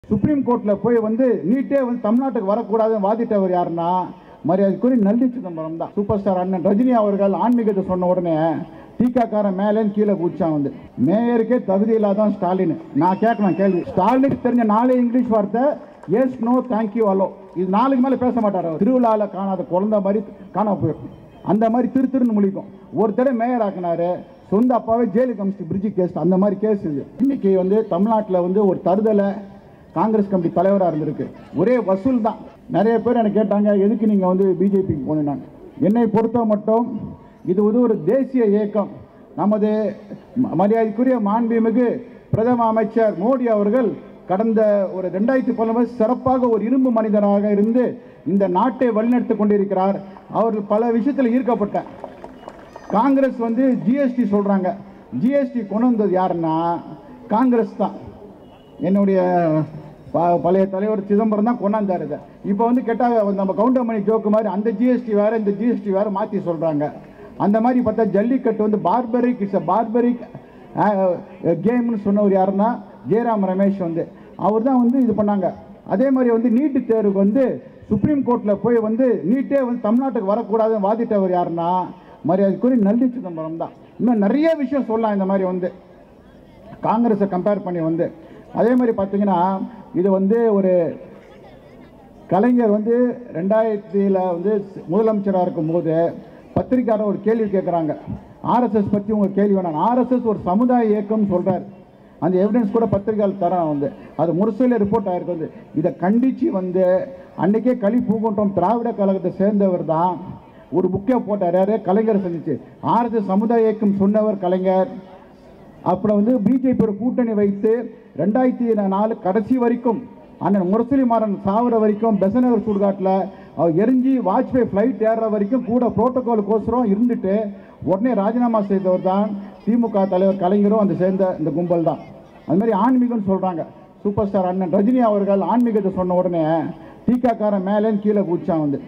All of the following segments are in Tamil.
சுப்ரீம் கோர்ட்டில் போய் வந்து நீட்டே வந்து தமிழ்நாட்டுக்கு வரக்கூடாதுன்னு வாதிட்டவர் யாருன்னா மரியாதைக்குரிய நல்லி சிதம்பரம் தான் சூப்பர் ஸ்டார் அண்ணன் ரஜினி அவர்கள் ஆன்மீகத்தை சொன்ன உடனே டீக்காக்காரன் மேலேன்னு கீழே குதிச்சான் வந்து மேயருக்கே தகுதி இல்லாதான் ஸ்டாலின் நான் கேட்கணும் கேள்வி ஸ்டாலினுக்கு தெரிஞ்ச நாலே இங்கிலீஷ் வார்த்தை எஸ் நோ தேங்க்யூ அலோ இது நாளுக்கு மேலே பேச மாட்டார் அவர் திருவிழாவில் காணாத குழந்தை மாதிரி காணாம போயிடும் அந்த மாதிரி திரு திருன்னு முழிக்கும் ஒரு தடவை மேயர் ஆக்குனாரு சொந்த அப்பாவே ஜெயிலுக்கு அமிச்சு பிரிட்ஜு கேஸ் அந்த மாதிரி கேஸ் இது இன்னைக்கு வந்து தமிழ்நாட்டில் வந்து ஒரு தருதலை காங்கிரஸ் கமிட்டி தலைவராக இருந்திருக்கு ஒரே வசூல் தான் நிறைய பேர் எனக்கு கேட்டாங்க எதுக்கு நீங்கள் வந்து பிஜேபிக்கு போனாங்க என்னை பொறுத்த மட்டும் இது வந்து ஒரு தேசிய இயக்கம் நமது ம- மரியாதைக்குரிய மாண்புமிகு பிரதம அமைச்சர் மோடி அவர்கள் கடந்த ஒரு ரெண்டாயிரத்தி பன்னெண்டு சிறப்பாக ஒரு இரும்பு மனிதனாக இருந்து இந்த நாட்டை வழிநடத்தி கொண்டிருக்கிறார் அவர்கள் பல விஷயத்தில் ஈர்க்கப்பட்டேன் காங்கிரஸ் வந்து ஜிஎஸ்டி சொல்றாங்க ஜிஎஸ்டி கொண்டு வந்தது யாருன்னா காங்கிரஸ் தான் என்னுடைய ப- பழைய தலைவர் சிதம்பரம் தான் கொண்டாந்தார் இதை இப்போ வந்து கேட்டால் நம்ம கவுண்டமணி ஜோக்கு மாதிரி அந்த ஜிஎஸ்டி வேற இந்த ஜிஎஸ்டி வேற மாற்றி சொல்கிறாங்க அந்த மாதிரி பார்த்தா ஜல்லிக்கட்டு வந்து பார்பரிக் இட்ஸ் அ பார்பரிக் கேம்னு சொன்னவர் யாருன்னா ஜெயராம் ரமேஷ் வந்து அவர் தான் வந்து இது பண்ணாங்க அதே மாதிரி வந்து நீட்டு தேர்வுக்கு வந்து சுப்ரீம் கோர்ட்டில் போய் வந்து நீட்டே வந்து தமிழ்நாட்டுக்கு வரக்கூடாதுன்னு வாதிட்டவர் யாருன்னா மரியாதைக்குரிய நல்லி சிதம்பரம் தான் இன்னும் நிறைய விஷயம் சொல்லலாம் இந்த மாதிரி வந்து காங்கிரஸை கம்பேர் பண்ணி வந்து அதே மாதிரி பார்த்தீங்கன்னா இது வந்து ஒரு கலைஞர் வந்து ரெண்டாயிரத்தியில் வந்து முதலமைச்சராக இருக்கும்போது பத்திரிக்கையாளர் ஒரு கேள்வி கேட்குறாங்க ஆர்எஸ்எஸ் பற்றி உங்கள் கேள்வி வேணாம் ஆர்எஸ்எஸ் ஒரு சமுதாய இயக்கம்னு சொல்கிறார் அந்த எவிடன்ஸ் கூட பத்திரிக்கையாளர் தரேன் வந்து அது முரசொலியில் ரிப்போர்ட் ஆயிருக்கு வந்து இதை கண்டித்து வந்து அன்னைக்கே களி பூங்குன்றம் திராவிட கழகத்தை சேர்ந்தவர் தான் ஒரு புக்கே போட்டார் யாரு கலைஞர் சந்திச்சு ஆர்எஸ்எஸ் சமுதாய இயக்கம் சொன்னவர் கலைஞர் அப்புறம் வந்து பிஜேபியோட கூட்டணி வைத்து ரெண்டாயிரத்தி நாலு கடைசி வரைக்கும் அண்ணன் முரசொலி மாறன் சாவர வரைக்கும் பெசநகர் சுடுகாட்டில் அவர் எரிஞ்சு வாஜ்பாய் ஃப்ளைட் ஏறுற வரைக்கும் கூட புரோட்டோகாலுக்கோசரம் இருந்துட்டு உடனே ராஜினாமா செய்தவர் தான் திமுக தலைவர் கலைஞரும் அந்த சேர்ந்த இந்த கும்பல் தான் அது மாதிரி ஆன்மீகம்னு சொல்கிறாங்க சூப்பர் ஸ்டார் அண்ணன் ரஜினி அவர்கள் ஆன்மீகத்தை சொன்ன உடனே டீக்காக்காரன் மேலேன்னு கீழே குதிச்சான் வந்து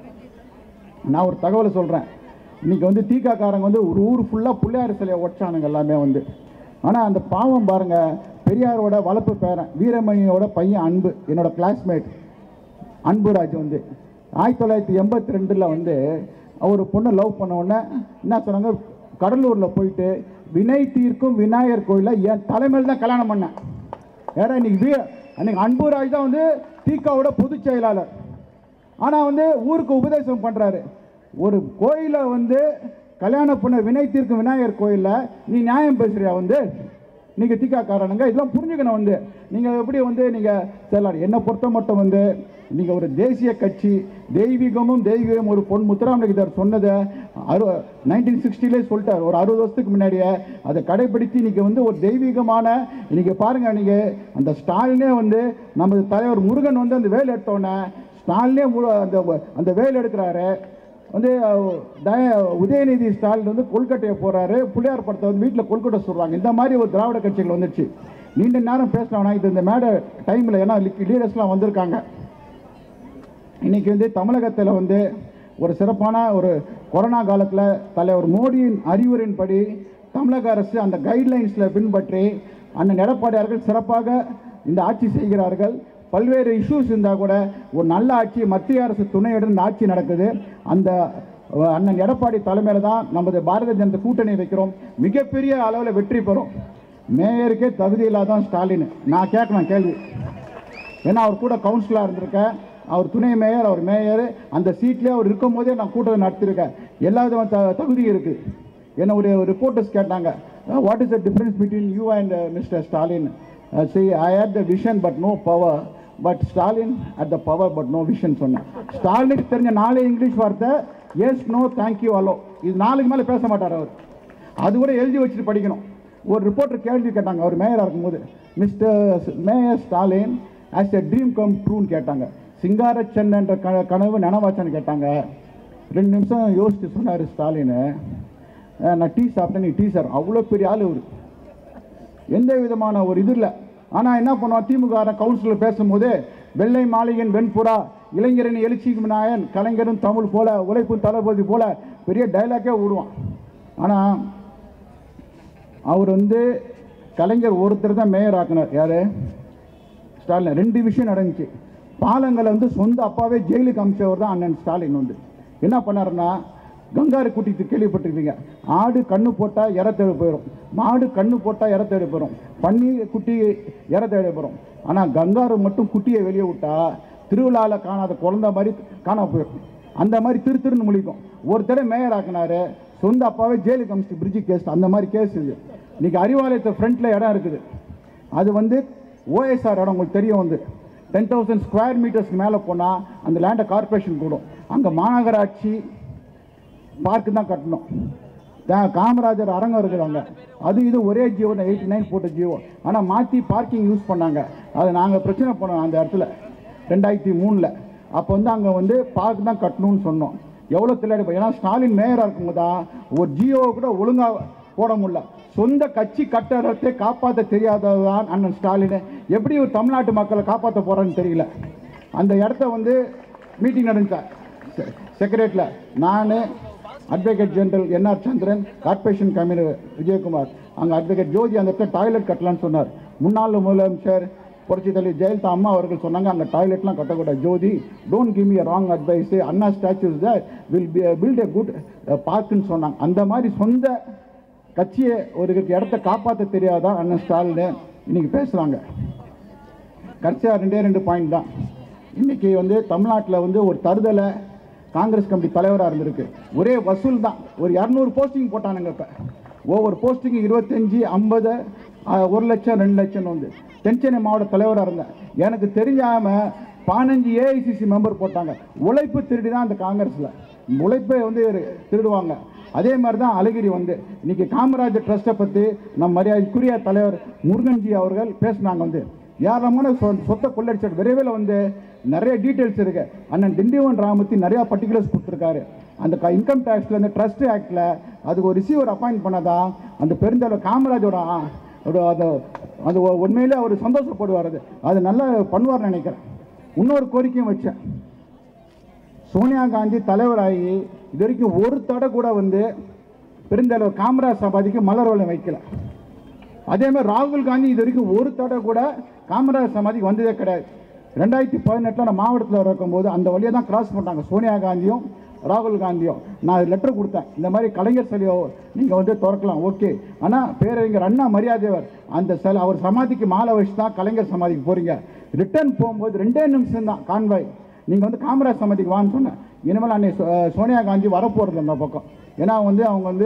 நான் ஒரு தகவலை சொல்கிறேன் இன்னைக்கு வந்து தீக்காக்காரங்க வந்து ஒரு ஊர் ஃபுல்லாக பிள்ளையார் சிலையை உடைச்சானுங்க எல்லாமே வந்து ஆனால் அந்த பாவம் பாருங்க பெரியாரோட வளர்ப்பு பேரன் வீரமணியோட பையன் அன்பு என்னோட கிளாஸ்மேட் அன்புராஜ் வந்து ஆயிரத்தி தொள்ளாயிரத்தி எண்பத்தி ரெண்டில் வந்து ஒரு பொண்ணை லவ் பண்ண உடனே என்ன சொன்னாங்க கடலூரில் போயிட்டு வினை தீர்க்கும் விநாயகர் கோயிலில் என் தலைமையில் தான் கல்யாணம் பண்ணேன் ஏன்னா இன்னைக்கு வீ அன்னைக்கு அன்புராஜ் தான் வந்து தீக்காவோட பொதுச் செயலாளர் ஆனால் வந்து ஊருக்கு உபதேசம் பண்ணுறாரு ஒரு கோயிலை வந்து கல்யாணம் பண்ண வினை தீர்க்கும் விநாயகர் கோயிலில் நீ நியாயம் பேசுறியா வந்து நீங்கள் தீக்காக்காரனுங்க இதெல்லாம் புரிஞ்சுக்கணும் வந்து நீங்கள் எப்படி வந்து நீங்கள் செல்லாரு என்னை பொறுத்த மட்டும் வந்து நீங்கள் ஒரு தேசிய கட்சி தெய்வீகமும் தெய்வீகம் ஒரு பொன் முத்துராமலிங்கர் சொன்னதை அறு நைன்டீன் சிக்ஸ்டிலே சொல்லிட்டார் ஒரு அறுபது வருஷத்துக்கு முன்னாடியே அதை கடைபிடித்து இன்னைக்கு வந்து ஒரு தெய்வீகமான இன்னைக்கு பாருங்க நீங்கள் அந்த ஸ்டாலினே வந்து நமது தலைவர் முருகன் வந்து அந்த வேல் எடுத்தோடனே ஸ்டாலினே மு- அந்த அந்த வேல் எடுக்கிறாரு வந்து அஹ், தய- உதயநிதி ஸ்டாலின் வந்து கொல்கட்டையை போறாரு புள்ளியார் படத்தை வந்து வீட்டில் கொல்கட்டை சொல்றாங்க இந்த மாதிரி ஒரு திராவிட கட்சிகள் வந்துச்சு நீண்ட நேரம் பேசலாம் இது இந்த மேடை டைமில் ஏன்னா லீடர்ஸ்லாம் வந்திருக்காங்க இன்னைக்கு வந்து தமிழகத்தில் வந்து ஒரு சிறப்பான ஒரு கொரோனா காலத்தில் தலைவர் மோடியின் அறிவுரையின்படி தமிழக அரசு அந்த கைட்லைன்ஸில் பின்பற்றி அண்ணன் எடப்பாடியார்கள் சிறப்பாக இந்த ஆட்சி செய்கிறார்கள் பல்வேறு இஷ்யூஸ் இருந்தால் கூட ஒரு நல்ல ஆட்சி மத்திய அரசு துணையுடன் இந்த ஆட்சி நடக்குது அந்த அஹ், அண்ணன் எடப்பாடி தலைமையில் தான் நமது பாரதிய ஜனதா கூட்டணி வைக்கிறோம் மிகப்பெரிய அளவில் வெற்றி பெறும் மேயருக்கே தகுதி இல்லாதான் ஸ்டாலின் நான் கேட்கணும் கேள்வி ஏன்னா அவர் கூட கவுன்சிலராக இருந்திருக்கேன் அவர் துணை மேயர் அவர் மேயர் அந்த சீட்லேயே அவர் இருக்கும் போதே நான் கூட்டத்தை நடத்திருக்கேன் எல்லா விதமான த தகுதி இருக்குது என்ன ஒரு ரிப்போர்ட்டர்ஸ் கேட்டாங்க what is the difference between you and mister Stalin see I had the vision but no power but Stalin at the power but no vision சொன்னேன் ஸ்டாலினுக்கு தெரிஞ்ச நாலே இங்கிலீஷ் வார்த்தை எஸ் நோ தேங்க்யூ அலோ இது நாளைக்கு மேலே பேச மாட்டார் அவர் அது கூட எழுதி வச்சுட்டு படிக்கணும் ஒரு ரிப்போர்ட்டர் கேள்வி கேட்டாங்க அவர் மேயராக இருக்கும்போது mister mayor Stalin has a dream come ட்ரூன்னு கேட்டாங்க சிங்கார சென்னைன்ற க கனவு நனவாச்சான்னு கேட்டாங்க ரெண்டு நிமிஷம் யோசிச்சு சொன்னார் ஸ்டாலின் அஹ் நான் டீ சாப்பிட்டேன் நீ டீ சார் அவ்வளோ பெரிய ஆள் இவர் எந்த விதமான ஒரு இது இல்லை ஆனால் என்ன பண்ணுவான் திமுக கவுன்சிலர் பேசும்போது வெள்ளை மாளிகையின் வெண்புறா இளைஞரின் எழுச்சிக்கு நாயன் கலைஞரும் தமிழ் போல உழைப்பும் தளபதி போல பெரிய டைலாக்கே விடுவான் ஆனால் அவர் வந்து கலைஞர் ஒருத்தர் தான் மேயர் ஆக்கினார் யாரு ஸ்டாலின் ரெண்டு விஷயம் நடந்துச்சு பாலங்களை வந்து சொந்த அப்பாவே ஜெயிலுக்கு அமிச்சவர் தான் அண்ணன் ஸ்டாலின் வந்து என்ன பண்ணாருன்னா கங்காரு குட்டிக்கு கேள்விப்பட்டிருக்கீங்க ஆடு கண்ணு போட்டால் இற தேடி போயிடும் மாடு கண்ணு போட்டால் இற தேடி போயிடும் பன்னி குட்டி இற தேடி போயிடும் ஆனால் கங்காரு மட்டும் குட்டியை வெளியே விட்டா திருவிழாவில் காணாத குழந்தை மாதிரி காணாம போயிடும் அந்த மாதிரி திரு திருன்னு முழிக்கும் ஒரு தடவை மேயர் ஆக்குனாரு சொந்த அப்பாவே ஜெயிலுக்கு அமிச்சு பிரிட்ஜு கேஸ் அந்த மாதிரி கேஸ் இது இன்னைக்கு அறிவாலயத்தை ஃப்ரண்ட்டில் இடம் இருக்குது அது வந்து ஓஎஸ்ஆர் இடம் உங்களுக்கு தெரியும் வந்து டென் தௌசண்ட் ஸ்கொயர் மீட்டர்ஸ்க்கு மேலே போனால் அந்த லேண்டை கார்ப்பரேஷன் கூடும் அங்கே மாநகராட்சி பார்க்கு தான் கட்டணும் தா- காமராஜர் அரங்கம் இருக்குது அங்கே அது இது ஒரே ஜியோ தான் எயிட்டி நைன் போட்ட ஜியோ ஆனால் மாற்றி பார்க்கிங் யூஸ் பண்ணாங்க அதை நாங்கள் பிரச்சனை பண்ணோம் அந்த இடத்துல ரெண்டாயிரத்தி மூணில் அப்போ வந்து அங்கே வந்து பார்க் தான் கட்டணும்னு சொன்னோம் எவ்வளோ தில்லாடி ஏன்னா ஸ்டாலின் மேயராக இருக்கும்போது தான் ஒரு ஜியோ கூட ஒழுங்காக போட முடியல சொந்த கட்சி கட்டடத்தை காப்பாற்ற தெரியாததான் அண்ணன் ஸ்டாலின் எப்படி ஒரு தமிழ்நாட்டு மக்களை காப்பாற்ற போகிறான்னு தெரியல அந்த இடத்த வந்து மீட்டிங் நடந்துச்சா செக்ரட்டரியில் நான் advocate general N R Chandran corporation commissioner Vijayakumar அங்கே அட்வொகேட் ஜோதி அந்த இடத்துல டாய்லெட் கட்டலான்னு சொன்னார் முன்னாள் முதலமைச்சர் புரட்சி தலைவி ஜெயலலிதா அம்மா அவர்கள் சொன்னாங்க அங்கே டாய்லெட்லாம் கட்டக்கூடாது Jothi don't give me a wrong advice Anna statues will build a good பார்க்குன்னு சொன்னாங்க அந்த மாதிரி சொந்த கட்சியை ஒரு இடத்த காப்பாற்ற தெரியாதான் அண்ணன் ஸ்டாலின் இன்னைக்கு பேசுகிறாங்க கடைசியாக ரெண்டே ரெண்டு பாயிண்ட் தான் இன்னைக்கு வந்து தமிழ்நாட்டில் வந்து ஒரு தருதலை காங்கிரஸ் கமிட்டி தலைவராக இருந்திருக்கு ஒரே வசூல் தான் ஒரு இரநூறு போஸ்டிங் போட்டானுங்க இப்போ ஒவ்வொரு போஸ்டிங் இருபத்தஞ்சி ஐம்பது ஒரு லட்சம் ரெண்டு லட்சம் வந்து தென்சென்னை மாவட்ட தலைவராக இருந்தேன் எனக்கு தெரிஞ்சாமல் பதினஞ்சு ஏஐசிசி மெம்பர் போட்டாங்க உழைப்பு திருடி தான் அந்த காங்கிரஸில் உழைப்பை வந்து திருடுவாங்க அதே மாதிரி தான் அழகிரி வந்து இன்னைக்கு காமராஜர் ட்ரஸ்ட்டை பற்றி நம் மரியாதைக்குரிய தலைவர் முருகன்ஜி அவர்கள் பேசினாங்க வந்து ஏராளமான சொ- சொத்தை கொள்ளடிச்சார் விரைவில் வந்து நிறைய டீட்டெயில்ஸ் இருக்கு அண்ணன் திண்டிவன் ராமத்தி நிறையா பர்டிகுலர்ஸ் கொடுத்துருக்காரு அந்த இன்கம் டேக்ஸில் இந்த ட்ரஸ்ட் ஆக்டில் அதுக்கு ஒரு ரிசீவர் அப்பாயிண்ட் பண்ணதான் அந்த பெருந்தலைவர் காமராஜோட ஆ- ஒரு அது அது உ- உண்மையிலே அவர் சந்தோஷப்படுவார் அது அது நல்லா பண்ணுவார்னு நினைக்கிறேன் இன்னொரு கோரிக்கையும் வச்சேன் சோனியா காந்தி தலைவராகி இது வரைக்கும் ஒரு தடை கூட வந்து பெருந்தலைவர் காமராஜ் சமாதிக்கு மலர் வளையம் வைக்கல அதே மாதிரி ராகுல் காந்தி இது வரைக்கும் ஒரு தடவை கூட காமராஜ் சமாதிக்கு வந்ததே கிடையாது ரெண்டாயிரத்தி பதினெட்டில் நான் மாவட்டத்தில் இருக்கும்போது அந்த வழியை தான் கிராஸ் பண்ணாங்க சோனியா காந்தியும் ராகுல் காந்தியும் நான் லெட்டர் கொடுத்தேன் இந்த மாதிரி கலைஞர் சிலையோ நீங்கள் வந்து திறக்கலாம் ஓகே ஆனால் பேரறிஞர் அண்ணா மரியாதைவர் அந்த சிலை அவர் சமாதிக்கு மாலை வச்சு தான் கலைஞர் சமாதிக்கு போகிறீங்க ரிட்டர்ன் போகும்போது ரெண்டே நிமிஷம் தான் கான்வாய் நீங்கள் வந்து காமராஜ் சமாதிக்கு வான்னு சொன்னேன் இனிமேல் அன்னை சோ- அஹ் சோனியா காந்தி வரப்போகிறது அந்த பக்கம் ஏன்னா வந்து அவங்க வந்து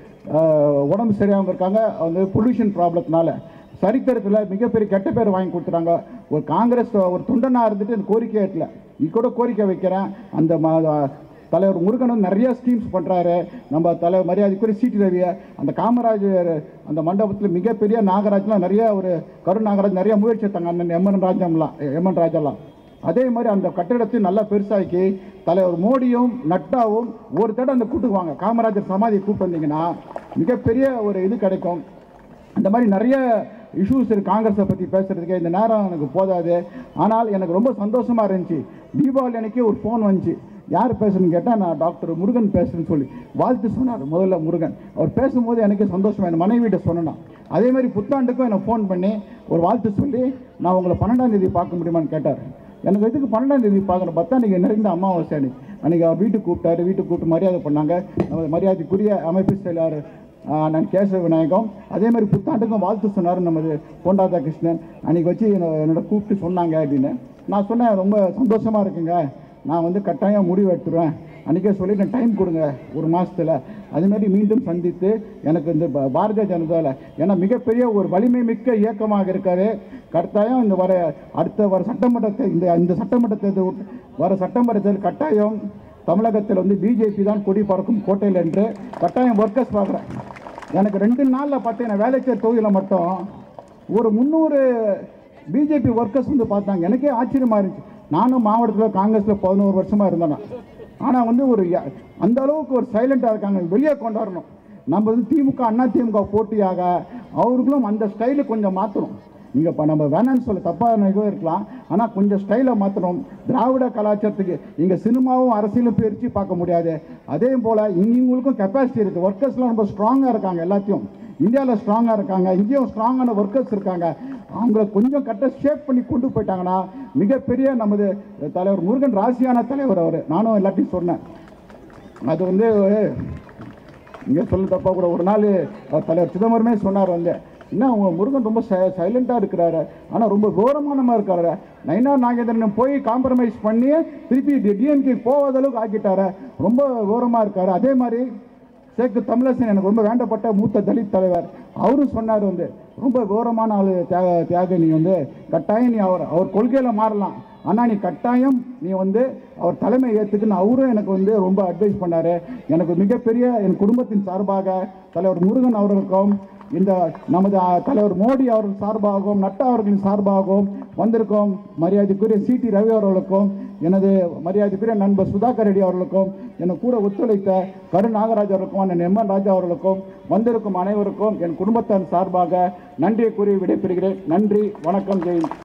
அஹ், உடம்பு சரியாகவும் இருக்காங்க வந்து பொல்யூஷன் ப்ராப்ளத்தினால சரித்திரத்தில் மிகப்பெரிய கெட்ட பேர் வாங்கி கொடுத்துறாங்க ஒரு காங்கிரஸ் ஒரு துண்டனாக இருந்துட்டு இந்த கோரிக்கை ஏற்றல நீ கூட கோரிக்கை வைக்கிறேன் அந்த ம- தலைவர் முருகன் வந்து நிறைய ஸ்கீம்ஸ் பண்ணுறாரு நம்ம தலைவர் மரியாதைக்குரிய சீட்டு ரவியை அந்த காமராஜர் அந்த மண்டபத்தில் மிகப்பெரிய நாகராஜ்லாம் நிறைய ஒரு கருண் நாகராஜ் நிறைய முயற்சி எடுத்தாங்க அண்ணன் எம்என் ராஜம்லாம் எம்என் ராஜாலாம் அதே மாதிரி அந்த கட்டிடத்தை நல்லா பெருசாக்கி தலைவர் மோடியும் நட்டாவும் ஒரு தடவை அந்த கூட்டுக்கு வாங்க காமராஜர் சமாதியை கூப்பிட்டு வந்தீங்கன்னா மிகப்பெரிய ஒரு இது கிடைக்கும் அந்த மாதிரி நிறைய இஷ்யூஸ் இருக்கு காங்கிரஸை பற்றி பேசுறதுக்கு இந்த நேரம் எனக்கு போதாது ஆனால் எனக்கு ரொம்ப சந்தோஷமா இருந்துச்சு தீபாவளி அன்னைக்கு ஒரு ஃபோன் வந்துச்சு யார் பேசுறேன்னு கேட்டால் நான் டாக்டர் முருகன் பேசுறேன்னு சொல்லி வாழ்த்து சொன்னார் முதல்ல முருகன் அவர் பேசும்போது எனக்கு சந்தோஷமா என் மனைவிட்ட சொன்னேன் அதே மாதிரி புத்தாண்டுக்கும் என்னை ஃபோன் பண்ணி ஒரு வாழ்த்து சொல்லி நான் உங்களை பன்னெண்டாம் தேதி பார்க்க முடியுமான்னு கேட்டார் எனக்கு இதுக்கு பன்னெண்டாம் தேதி பார்க்கணும் பார்த்தா நீங்கள் நிறைந்த அமாவாசை அன்னைக்கு அன்றைக்கி அவர் வீட்டுக்கு கூப்பிட்டாரு வீட்டுக்கு கூப்பிட்டு மரியாதை பண்ணாங்க நமது மரியாதைக்குரிய அமைப்பு செயலாளர் ஆஹ், நான் கேசவ விநாயகம் அதே மாதிரி புத்தாண்டுக்கும் வாழ்த்து சொன்னார் நமது பொண்டாதா கிருஷ்ணன் அன்றைக்கி வச்சு என்னை என்னோட கூப்பிட்டு சொன்னாங்க அப்படின்னு நான் சொன்னேன் ரொம்ப சந்தோஷமாக இருக்குங்க நான் வந்து கட்டாயம் முடிவு எடுத்துருவேன் அன்றைக்கே சொல்லிட்டேன் டைம் கொடுங்க ஒரு மாதத்தில் அதுமாரி மீண்டும் சந்தித்து எனக்கு இந்த பா- பாரதிய ஜனதாவில் ஏன்னா மிகப்பெரிய ஒரு வலிமை மிக்க இயக்கமாக இருக்காரு கட்டாயம் இந்த வர அடுத்த வர சட்டமன்றத்தை இந்த இந்த சட்டமன்ற தேர்தல் விட்டு- வர சட்டமன்ற தேர்தல் கட்டாயம் தமிழகத்தில் வந்து பிஜேபி தான் கொடி பறக்கும் கோட்டையில் என்று கட்டாயம் ஒர்க்கர்ஸ் பார்க்குறேன் எனக்கு ரெண்டு நாளில் பார்த்தீங்கன்னா வேலைச்சேர் தொகுதியில் மட்டும் ஒரு முந்நூறு பிஜேபி ஒர்க்கர்ஸ் வந்து பார்த்தாங்க எனக்கே ஆச்சரியமா இருந்துச்சு நானும் மாவட்டத்தில் காங்கிரஸில் பதினோரு வருஷமா இருந்தேன் ஆனால் வந்து ஒரு ய- அந்த அளவுக்கு ஒரு சைலண்டாக இருக்காங்க வெளியே கொண்டாடணும் நம்ம வந்து திமுக அண்ணா திமுக போட்டியாக அவர்களும் அந்த ஸ்டைலு கொஞ்சம் மாற்றணும் இங்கே இப்போ நம்ம வேணாம்னு சொல்ல தப்பாக நினைக்கவே இருக்கலாம் ஆனால் கொஞ்சம் ஸ்டைலை மாற்றணும் திராவிட கலாச்சாரத்துக்கு இங்கே சினிமாவும் அரசியலும் பிரித்து பார்க்க முடியாது அதே போல் இவங்களுக்கும் கெப்பாசிட்டி இருக்குது ஒர்க்கர்ஸ்லாம் ரொம்ப ஸ்ட்ராங்காக இருக்காங்க எல்லாத்தையும் இந்தியாவில் ஸ்ட்ராங்காக இருக்காங்க இங்கேயும் ஸ்ட்ராங்கான ஒர்க்கர்ஸ் இருக்காங்க அவங்கள கொஞ்சம் கரெக்டாக ஷேப் பண்ணி கொண்டு போயிட்டாங்கன்னா மிகப்பெரிய நமது தலைவர் முருகன் ராசியான தலைவர் அவர் நானும் எல்லாத்தையும் சொன்னேன் அது வந்து இங்கே சொல்ல தப்பா கூட ஒரு நாள் அவர் தலைவர் சிதம்பரமே சொன்னார் வந்து என்ன அவங்க முருகன் ரொம்ப சைலண்டாக இருக்கிறாரு ஆனால் ரொம்ப கோரமானமாக இருக்காரு நயினார் நாகேந்திரன் போய் காம்ப்ரமைஸ் பண்ணி திருப்பி டிஎம்கே போகாத அளவுக்கு ஆக்கிட்டாரு ரொம்ப கோரமாக இருக்காரு அதே மாதிரி சேக்கு தமிழரசன் எனக்கு ரொம்ப வேண்டப்பட்ட மூத்த தலித் தலைவர் அவரும் சொன்னார் வந்து ரொம்ப கோரமான ஆள் தியாக தியாக நீ வந்து கட்டாயம் நீ அவர் அவர் கொள்கையில் மாறலாம் ஆனால் நீ கட்டாயம் நீ வந்து அவர் தலைமை ஏற்றுக்குன்னு அவரும் எனக்கு வந்து ரொம்ப அட்வைஸ் பண்ணார் எனக்கு மிகப்பெரிய என் குடும்பத்தின் சார்பாக தலைவர் முருகன் அவர்களுக்கும் இந்த நமது அஹ், தலைவர் மோடி அவர்கள் சார்பாகவும் நட்டா அவர்களின் சார்பாகவும் வந்திருக்கும் மரியாதைக்குரிய சிடி ரவி அவர்களுக்கும் எனது மரியாதைக்குரிய நண்பர் சுதாகர் ரெட்டி அவர்களுக்கும் எனக்கு கூட ஒத்துழைத்த கரு நாகராஜ் அவர்களுக்கும் அண்ணன் எம் என் ராஜா அவர்களுக்கும் வந்திருக்கும் அனைவருக்கும் என் குடும்பத்தின் சார்பாக நன்றியை கூறி விடைபெறுகிறேன் நன்றி வணக்கம் ஜெயின்